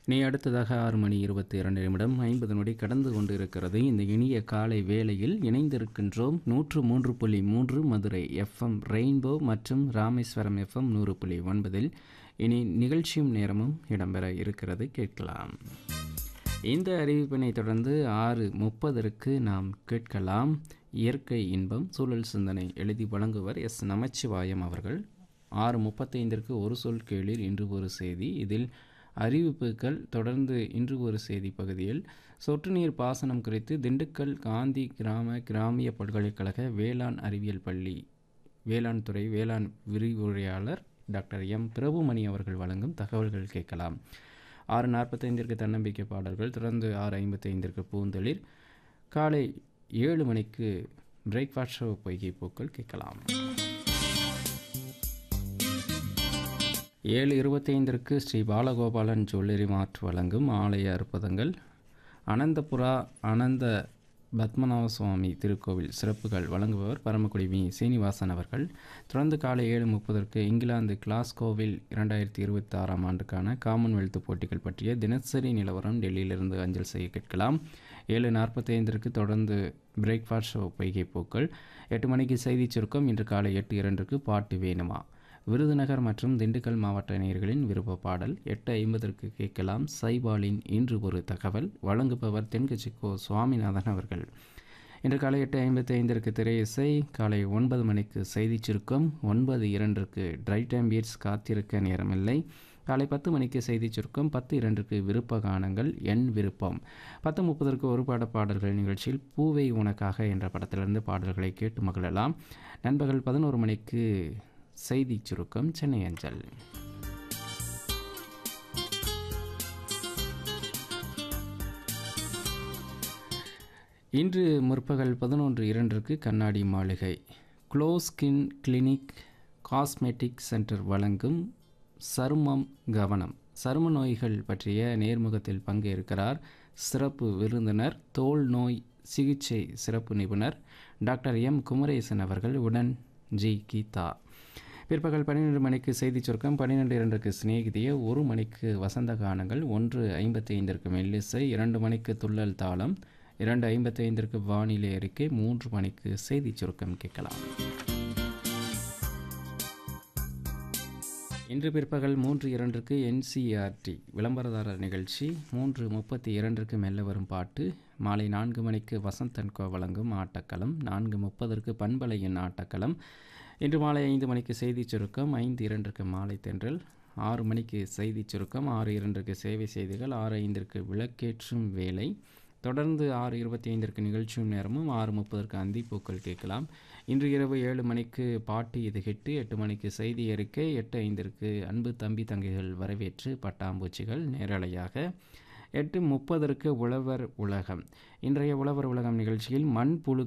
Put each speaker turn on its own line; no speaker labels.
இனி அடுத்ததாக ஆறு மணி இருபத்தி இரண்டு நிமிடம் ஐம்பது நொடி கடந்து கொண்டு இருக்கிறது இந்த இனிய காலை வேளையில் இணைந்திருக்கின்றோம் நூற்று மூன்று புள்ளி மூன்று மதுரை எஃப்எம் ரெயின்போ மற்றும் ராமேஸ்வரம் எஃப்எம் நூறு புள்ளி ஒன்பதில் இனி நிகழ்ச்சியும் நேரமும் இடம்பெற இருக்கிறது கேட்கலாம் இந்த அறிவிப்பினை தொடர்ந்து ஆறு முப்பதற்கு நாம் கேட்கலாம் இயற்கை இன்பம் சூழல் சிந்தனை எழுதி வழங்குவர் எஸ் நமச்சிவாயம் அவர்கள் ஆறு முப்பத்தைந்திற்கு ஒரு சொல் கேளிர் இன்று ஒரு செய்தி இதில் அறிவிப்புகள் தொடர்ந்து இன்று ஒரு செய்தி பகுதியில் சொட்டு நீர் பாசனம் குறித்து திண்டுக்கல் காந்தி கிராம கிராமிய பல்கலைக்கழக வேளாண் அறிவியல் பள்ளி வேளாண் துறை வேளாண் விரிவுரையாளர் டாக்டர் எம் பிரபுமணி அவர்கள் வழங்கும் தகவல்கள் கேட்கலாம் ஆறு நாற்பத்தைந்திற்கு தன்னம்பிக்கை பாடல்கள் தொடர்ந்து ஆறு ஐம்பத்தைந்திற்கு பூந்தளிர் காலை ஏழு மணிக்கு பிரேக்ஃபாஸ்ட் ஷோ பொய்கை பூக்கள் கேட்கலாம் ஏழு இருபத்தைந்திற்கு ஸ்ரீ பாலகோபாலன் ஜுவல்லரி மார்ட் வழங்கும் ஆலய அற்புதங்கள் அனந்தபுரா அனந்த பத்மநாப சுவாமி திருக்கோவில் சிறப்புகள் வழங்குபவர் பரமக்குடி வி சீனிவாசன் அவர்கள் தொடர்ந்து காலை ஏழு முப்பதற்கு இங்கிலாந்து கிளாஸ்கோவில் இரண்டாயிரத்தி இருபத்தி ஆறாம் ஆண்டுக்கான காமன்வெல்த் போட்டிகள் பற்றிய தினசரி நிலவரம் டெல்லியிலிருந்து அஞ்சல் செய்ய கேட்கலாம் ஏழு நாற்பத்தைந்திற்கு தொடர்ந்து பிரேக்ஃபாஸ்ட் ஷோ பொய்கை பூக்கள் எட்டு மணிக்கு செய்தி சுருக்கம் இன்று காலை எட்டு இரண்டுக்கு பாட்டு வேணுமா விருதுநகர் மற்றும் திண்டுக்கல் மாவட்ட நேயர்களின் விருப்ப பாடல் எட்டு ஐம்பதற்கு கேட்கலாம் சைபாலின் இன்று ஒரு தகவல் வழங்குபவர் தென்கட்சிக்கோ சுவாமிநாதன் அவர்கள் இன்று காலை எட்டு ஐம்பத்தி ஐந்திற்கு திரை இசை காலை ஒன்பது மணிக்கு செய்தி சுருக்கம் ஒன்பது இரண்டுக்கு ட்ரை டைம் பீட்ஸ் காத்திருக்க நேரமில்லை காலை பத்து மணிக்கு செய்தி சுருக்கம் பத்து இரண்டுக்கு விருப்ப கானங்கள் என் விருப்பம் பத்து முப்பதற்கு ஒரு பாட பாடல்கள் நிகழ்ச்சியில் பூவை உனக்காக என்ற படத்திலிருந்து பாடல்களை கேட்டு மகிழலாம் நண்பகல் பதினோரு மணிக்கு செய்தி சுருக்கம் சென்னை அஞ்சல் இன்று முற்பகல் பதினொன்று இரண்டிற்கு கண்ணாடி மாளிகை க்ளோஸ்கின் கிளினிக் காஸ்மெட்டிக் சென்டர் வழங்கும் சருமம் கவனம் சரும நோய்கள் பற்றிய நேர்முகத்தில் பங்கேற்கிறார் சிறப்பு விருந்தினர் தோல் நோய் சிகிச்சை சிறப்பு நிபுணர் டாக்டர் எம் குமரேசன் அவர்கள் உடன் ஜி கீதா பிற்பகல் பன்னிரெண்டு மணிக்கு செய்தி சுருக்கம் பன்னிரெண்டு இரண்டுக்கு சிநேகிதிய ஒரு மணிக்கு வசந்த கானங்கள் ஒன்று ஐம்பத்தி ஐந்திற்கு மெல்லிசை இரண்டு மணிக்கு துள்ளல் தாளம் இரண்டு ஐம்பத்தி ஐந்திற்கு வானிலை அறிக்கை மூன்று மணிக்கு செய்தி சுருக்கம் கேட்கலாம் இன்று பிற்பகல் மூன்று இரண்டுக்கு என்சிஆர்டி விளம்பரதாரர் நிகழ்ச்சி மூன்று முப்பத்தி இரண்டுக்கு மெல்ல வரும் பாட்டு மாலை நான்கு மணிக்கு வசந்தன்கோ வழங்கும் ஆட்டக்களம் நான்கு முப்பதற்கு பண்பலையின் ஆட்டக்களம் இன்று மாலை ஐந்து மணிக்கு செய்தி சுருக்கம் ஐந்து இரண்டுக்கு மாலை தென்றல் ஆறு மணிக்கு செய்தி சுருக்கம் ஆறு இரண்டுக்கு சேவை செய்திகள் ஆறு ஐந்திற்கு விளக்கேற்றும் வேலை தொடர்ந்து ஆறு இருபத்தி ஐந்திற்கு நிகழ்ச்சியும் நேரமும் ஆறு முப்பதற்கு அந்திப்பூக்கள் கேட்கலாம் இன்று இரவு ஏழு மணிக்கு பாட்டு இது ஹிட்டு எட்டு மணிக்கு செய்தி அறிக்கை எட்டு ஐந்திற்கு அன்பு தம்பி தங்கைகள் வரவேற்று பட்டாம்பூச்சிகள் நேரலையாக எட்டு முப்பதற்கு உழவர் உலகம் இன்றைய உழவர் உலகம் நிகழ்ச்சியில் மண் புழு